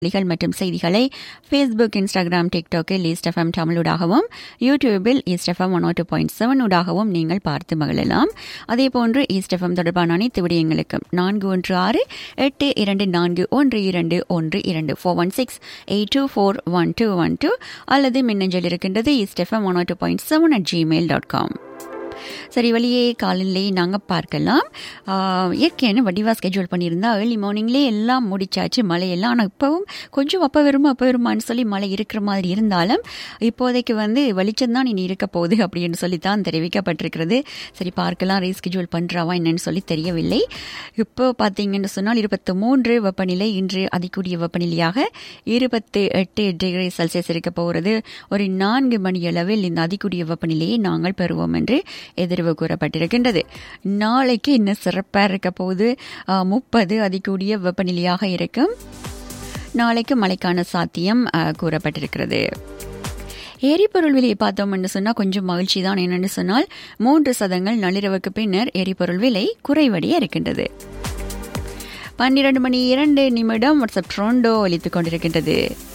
செய்திகள் மற்றும் செய்திகளை ஃபேஸ்புக் இன்ஸ்டாகிராம் டிக்டாக்கில் ஈஸ்ட் எஃப்எம் தமிழூடாகவும் யூடியூபில் East FM one two point seven ஊடாகவும் நீங்கள் பார்த்து மகிழலாம் அதேபோன்று ஈஸ்ட் எஃப்எம் தொடர்பான அனைத்து விடயங்களுக்கும் நான்கு ஒன்று ஆறு எட்டு இரண்டு நான்கு ஒன்று இரண்டு ஒன்று இரண்டு four one six eight two four one two one two அல்லது மின்னஞ்சல் இருக்கின்றது East FM one two point seven at Gmail dot com சரி வெளியே காலையிலே நாங்கள் பார்க்கலாம் இயற்கையான வடிவா ஸ்கெட்யூல் பண்ணியிருந்தா ஏர்லி மார்னிங்லேயே எல்லாம் முடிச்சாச்சு மழையெல்லாம் ஆனால் இப்போவும் கொஞ்சம் அப்போ வருமா அப்போ வருமான்னு சொல்லி மழை இருக்கிற மாதிரி இருந்தாலும் இப்போதைக்கு வந்து வெளிச்சம் தான் இனி இருக்க போகுது அப்படின்னு சொல்லி தான் தெரிவிக்கப்பட்டிருக்கிறது சரி பார்க்கலாம் ரீஸ்கெட்யூல் பண்ணுறாவா என்னன்னு சொல்லி தெரியவில்லை இப்போ பார்த்தீங்கன்னு சொன்னால் இருபத்தி மூன்று வெப்பநிலை இன்று அதிகூடிய வெப்பநிலையாக இருபத்தி எட்டு டிகிரி செல்சியஸ் இருக்க போகிறது ஒரு நான்கு மணி அளவில் இந்த அதிகூடிய வெப்பநிலையை நாங்கள் பெறுவோம் என்று எதிர்வு கூறப்பட்டிருக்கின்றது நாளைக்கு இன்னும் சிறப்பாக இருக்க போது முப்பது அதிகூடிய வெப்பநிலையாக இருக்கும் நாளைக்கு மழைக்கான சாத்தியம் கூறப்பட்டிருக்கிறது எரிபொருள் விலையை பார்த்தோம் என்று சொன்னால் கொஞ்சம் மகிழ்ச்சி தான் என்னென்னு சொன்னால் மூன்று சதங்கள் நள்ளிரவுக்கு பின்னர் எரிபொருள் விலை குறைவடைய இருக்கின்றது பன்னிரண்டு மணி இரண்டு நிமிடம் வாட்ஸ்அப் ட்ரோண்டோ ஒலித்துக் கொண்டிருக்கின்றது